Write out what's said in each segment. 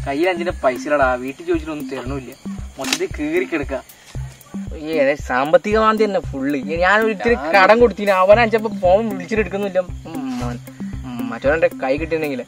കയ്യിൽ അഞ്ചിന്റെ പൈസ ഇല്ലടാ വീട്ടിൽ ചോദിച്ചിട്ടൊന്നും തരണമില്ല മൊത്തത്തിൽ കീറി കിടക്ക ഈ ഏതാ സാമ്പത്തിക മാന്ദ്യ തന്നെ ഫുള്ള് ഞാൻ ഒരിത്തിരി കടം കൊടുത്തിന് അവൻ അഞ്ചപ്പോ ഫോൺ വിളിച്ചിട്ട് എടുക്കുന്നില്ല ഉം, മോൻ. ഉം, മറ്റവന്റെ കൈ കിട്ടിയിട്ടുണ്ടെങ്കിലേ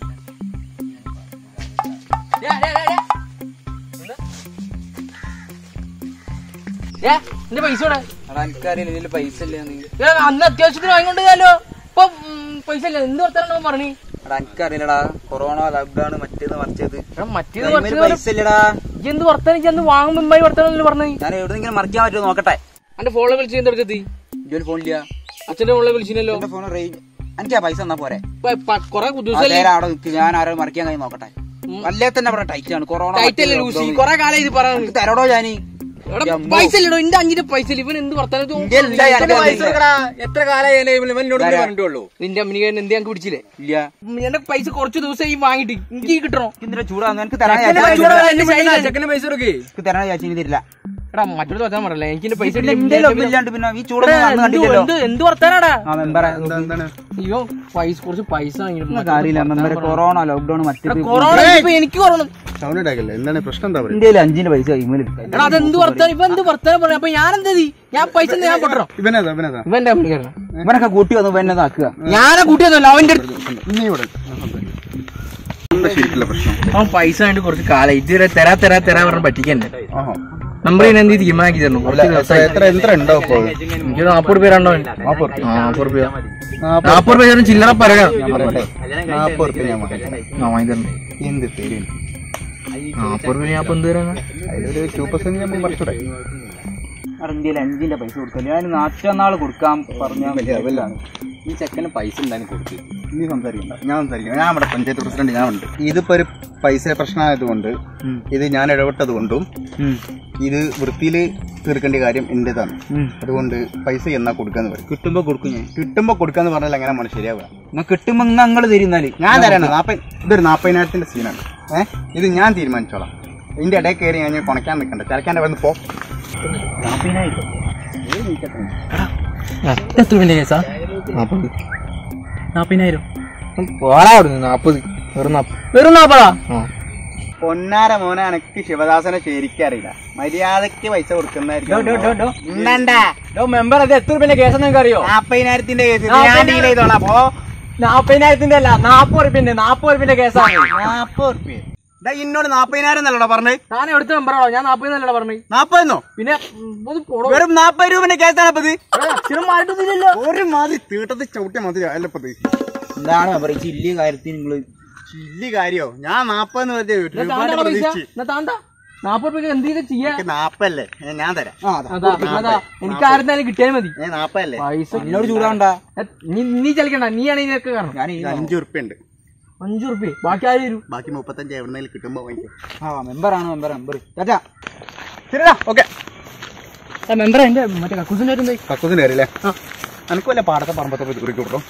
എന്റെ പൈസ ഇവിടെ എനിക്കറിയില്ല ഇതിൽ പൈസ ഇല്ല ഏ, അന്ന് അത്യാവശ്യത്തിന് വാങ്ങിക്കൊണ്ടല്ലോ ഇപ്പൊ ഉം, പൈസ ഇല്ല എന്ത് വർത്താനോ പറഞ്ഞു എനിക്കറിയില്ലടാ കൊറോണ ലോക്ക്ഡൌൺ മറ്റേത് മറിച്ചത് മറ്റേത് കയ്യില് മറിച്ചത് പൈസ ഇല്ലടാ ഇജ്ജ് എന്ത് വർത്താനം ഇജ്ജ് അന്ന് വാങ്ങുമ്പോ ഇമ്മായി വർത്താനല്ലേ പറഞ്ഞു ഞാൻ എവിടെന്നെങ്കിലും മറിക്കാൻ പറ്റുമോ നോക്കട്ടെ എന്റെ ഫോണിൽ വിളിച്ചു എന്തെടുക്കത്തി ജോലി ഫോണില്ല അച്ഛന്റെ ഫോണിൽ വിളിച്ചില്ലല്ലോ എന്റെ ഫോൺ റേഞ്ച് എനിക്ക് ആ പൈസ എന്നാ പോരെ കൊറേ ആ ദിവസമല്ലേ നേരം അവിടെ നിൽക്ക് ഞാൻ ആരോ മറിക്കാൻ കഴിയും നോക്കട്ടെ അല്ലേ തന്നെ അവിടെ ടൈറ്റ് ആണ് കൊറോണ ടൈറ്റ് അല്ലേ ലൂസി കൊറേ കാലം ഇത് പറയാൻ എനിക്ക് തരടോ ഞാന് പൈസ ഇല്ലടോ എന്റെ അഞ്ചിന്റെ പൈസ ഇല്ല ഇവൻ എന്ത് വർത്താനം ഇന്റെ ഇല്ല, എന്റെ പൈസ എടുക്കടാ. എത്ര കാലമായി എന്നോട് ഇതാരാ? പറഞ്ഞിട്ടുള്ളൂ നിന്റെ അമ്മിനിക്ക് എന്ത് ഞങ്ങൾക്ക് പിടിച്ചില്ലേ ഇല്ല എന്റെ പൈസ കുറച്ച് ദിവസം ഈ വാങ്ങിട്ട് എനിക്ക് കിട്ടണോ എന്തിനാ ചൂടാന്ന് എനിക്ക് തരാൻ ചെക്കന് പൈസ വിചാരിച്ചു. കൊടുക്കാൻ എന്റെ ശൈലി. ചെക്കന് പൈസ കൊടുക്കേ എനിക്ക് തരാൻ വിചാരിച്ചു ഇനി തരില്ല എടാ മറ്റൊരു വർത്താനം പറയല്ലേ എനിക്ക് എന്റെ പൈസ പിന്നെ ഇല്ല. എന്റെ ലൊബ് ഇല്ലാണ്ട് പിന്നെ ഈ ചൂടൊന്നും എടാ, അന്ന് എന്ത് കണ്ടില്ലല്ലോ എന്ത് എന്ത് വർത്താനാടാ ആ മെമ്പറെ അയ്യോ പൈസ കുറച്ച് പൈസ വാങ്ങിയിട്ട് നിങ്ങൾക്ക് അറിയില്ല മെമ്പറെ കൊറോണ ലോക്ക്ഡൌൺ മറ്റേത് കൊറോണ ഇപ്പൊ എനിക്ക് കൊറോണ സൗണ്ട് ഉണ്ടാക്കില്ല എന്താണ് പ്രശ്നം എന്താ പറയുക ഇന്ത്യയിൽ അഞ്ചിന്റെ പൈസ കൈമേൽ എടാ അതെന്ത് വർത്താനം ഇപ്പൊ എന്ത് വർത്താനം പറയാം അപ്പൊ ഞാൻ എന്താ ഞാൻ പൈസ ഒന്നും ഞാൻ പൊട്ടണം ഇവനേതാ ഇവനേതാ ഇവന്റെ അമ്മിനിക്കാരനാ ഇവനൊക്കെ കൂട്ടി വന്നു ഇവന്നെ ആക്കുക ഞാനാ കൂട്ടിയതല്ല അവന്റെ അടുത്ത് ഇനി ഇവിടെ എന്താ ശരിക്കുള്ള പ്രശ്നം അവൻ പൈസ വേണ്ടി കുറച്ച് കാലം ഇതുവരെ തരാ തരാ തരാ പറഞ്ഞ പറ്റിക്കന്നെ ആഹാ നമ്മൾ ഇതിനെ എന്ത് തീരുമാനാക്കി തരണം കുറച്ച് എത്ര ദിവസമായി എത്ര എത്ര ഉണ്ടാവും ഇപ്പോൾ എനിക്ക് നാപ്പത് രൂപ രണ്ടോ നാപ്പത് നാപ്പത് രൂപ നാപ്പത് നാപ്പത് രൂപ ചേർന്ന് ചില്ലറ പരക നാപ്പത് ഉറുപ്പ്യ ഞാൻ വാങ്ങിക്കാം ആ വാങ്ങി തരണം എന്ത് തരും നാപ്പത് രൂപ ഞാൻ ഇപ്പൊ എന്ത് തരാനാ അതിലൊരു ടു പെർസെന്റ് ഞാൻ മറിച്ചൂടെ ഇന്ത്യയിൽ അഞ്ചിന്റെ പൈസ കൊടുക്കില്ല ഞാൻ നാറ്റന്നാള് കൊടുക്കാൻ പറഞ്ഞ ലെവലാണ് ഈ ചെക്കന് പൈസ ഉണ്ടായിരുന്നു കൊടുത്തു നീ സംസാരിക്കണ്ട ഞാൻ സംസാരിക്കണം ഞാൻ നമ്മുടെ പഞ്ചായത്ത് പ്രസിഡന്റ് ഞാൻ ഉണ്ട് ഇതിപ്പോ ഒരു പൈസ പ്രശ്നമായതുകൊണ്ട് ഇത് ഞാൻ ഇടപെട്ടത് കൊണ്ടും ഇത് വൃത്തിയിൽ തീർക്കേണ്ട കാര്യം എന്റേതാണ് അതുകൊണ്ട് പൈസ എന്നാ കൊടുക്കാന്ന് പറയും കിട്ടുമ്പോ കൊടുക്കും ഞാൻ കിട്ടുമ്പോ കൊടുക്കാന്ന് പറഞ്ഞാൽ എങ്ങനെ മണി ശരിയാവുക എന്നാ കിട്ടുമ്പോ നിങ്ങൾ തരുന്നാല് ഞാൻ തരാണ് നാപ്പ ഇതൊരു നാപ്പതിനായിരത്തിന്റെ സീനാണ് ഏഹ് ഇത് ഞാൻ തീരുമാനിച്ചോളാം ഇതിന്റെ ഇടയിൽ കയറി ഞാൻ കുണയ്ക്കാൻ നിൽക്കണ്ട ചിലക്കാൻ്റെ വന്ന് പോ എത്ര രൂപ കേസാ നാപ്പത് നാപ്പതിനായിരം പോടാ അവിടുന്ന് നാപ്പത് വെറും നാപ്പത് വെറും നാപ്പതാ പൊന്നാര മോനെ എനക്ക് ശിവദാസനെ ശരിക്കും അറിയില്ല മര്യാദക്ക് പൈസ കൊടുക്കുന്നതായിരിക്കും മെമ്പർ അത് എത്ര രൂപന്റെ കേസ് നിങ്ങൾക്ക് അറിയോ നാപ്പതിനായിരത്തിന്റെ കേസ് ഞാൻ ഡീൽ ചെയ്തോളാം അപ്പോ നാപ്പതിനായിരത്തിന്റെ അല്ല നാപ്പത് റുപ്യന്റെ നാപ്പത് റുപ്യന്റെ കേസാണ് നാപ്പത് ഉറുപ്പ്യ ഇതാ ഇന്നോട് നാപ്പതിനായിരം എന്നല്ലടാ പറഞ്ഞത് ഞാൻ എടുത്ത നമ്പറാണോ ഞാൻ നാപ്പതിനല്ലടാ പറഞ്ഞു നാപ്പതെന്നോ പിന്നെ ഉം, ഒന്ന് പോടോ വെറും നാപ്പത് രൂപന്റെ കേസാണ് അപ്പത് സ്ഥിരമായിട്ടൊന്നുമില്ലല്ലോ ഒരു മാതിരി തീട്ടത്ത് ചവിട്ടിയ മാതിരി അല്ലപ്പത് എന്താണ് പറയുക ചില്ലി കാര്യത്തിൽ നിങ്ങള് ചില്ലി കാര്യോ ഞാൻ നാപ്പതെന്ന് പറഞ്ഞ താണ്ടാ പൈസ എന്നാ താണ്ട നാപ്പത് രൂപ എന്തൊക്കെ ചെയ്യാ നാപ്പല്ലേ ഏ, ഞാൻ തരാം അതാ അതാ എനിക്ക് ആരുന്നാലും കിട്ടിയാൽ മതി ഏ നാപ്പല്ലേ പൈസ എന്നോട് ചൂടാണ്ട ഏ, നീ നീ ചലിക്കണ്ട നീ ആണെങ്കിൽ നിനക്ക് കാരണം ഞാൻ ഇത് അഞ്ചു ഉറുപ്പ്യ ഉണ്ട് അഞ്ചു റുപ്യ ബാക്കി ആര് തരൂ ബാക്കി മുപ്പത്തഞ്ച് എവിടെന്നെങ്കിലും കിട്ടുമ്പോ വാങ്ങിക്കും ആ മെമ്പറാണ് മെമ്പർ മെമ്പർ ടാറ്റാ ശരിടാ ഓക്കെ മെമ്പർ എന്റെ മറ്റേ കക്കൂസിന്റെ കാര്യം എന്തായി കക്കൂസിന് കയറില്ലേ എനിക്ക് വല്ല പാടത്തെ പറമ്പത്തെ പോയി കുറിക്ക് വിട്ടോ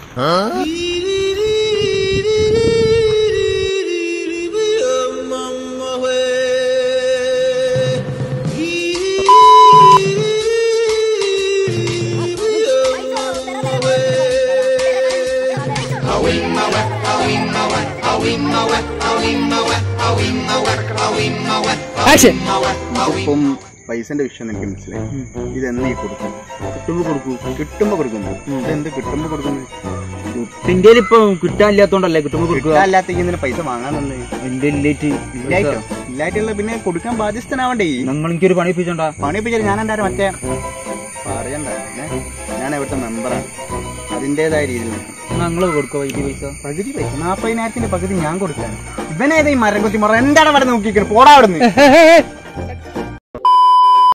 ആക്ഷൻ ഇപ്പം പൈസന്റെ വിഷയം എനിക്ക് മനസ്സിലായി ഇത് എന്നീ കൊടുക്കും കിട്ടുമ്പോ കൊടുക്കൂ കിട്ടുമ്പോ കൊടുക്കുന്നു ഇതെന്ത് കിട്ടുമ്പോ കൊടുക്കുന്നു ഇന്ത്യയിൽ ഇപ്പൊ കിട്ടാനില്ലാത്തോണ്ടല്ലേ കിട്ടുമ്പോ കൊടുക്കുക അല്ലാത്ത ഇതിന് പൈസ വാങ്ങാൻ തന്നെ ഇന്ത്യയിൽ ഇല്ലേറ്റ് ഇല്ലായിട്ടോ ഇല്ലായിട്ടുള്ള പിന്നെ കൊടുക്കാൻ ബാധ്യസ്ഥനാവണ്ടേ നിങ്ങൾ എനിക്കൊരു പണി ഒപ്പിച്ചോണ്ടാ പണിപ്പിച്ചാൽ ഞാൻ എന്തായാലും മറ്റേ പറയണ്ട പിന്നെ ഞാൻ ഇവിടുത്തെ മെമ്പറാണ് അതിൻ്റെതായ രീതിയിൽ നിൽക്കണം. നിങ്ങൾ കൊടുക്കുക ഈ പൈസ പകുതി പൈസ നാപ്പതിനായിരത്തിന്റെ പകുതി ഞാൻ കൊടുക്കാൻ ഇവനേതാ ഈ മരം കൊത്തി മറ എന്താണ് അവിടെ നോക്കിക്കണം പോടാ അവിടെ നിന്ന്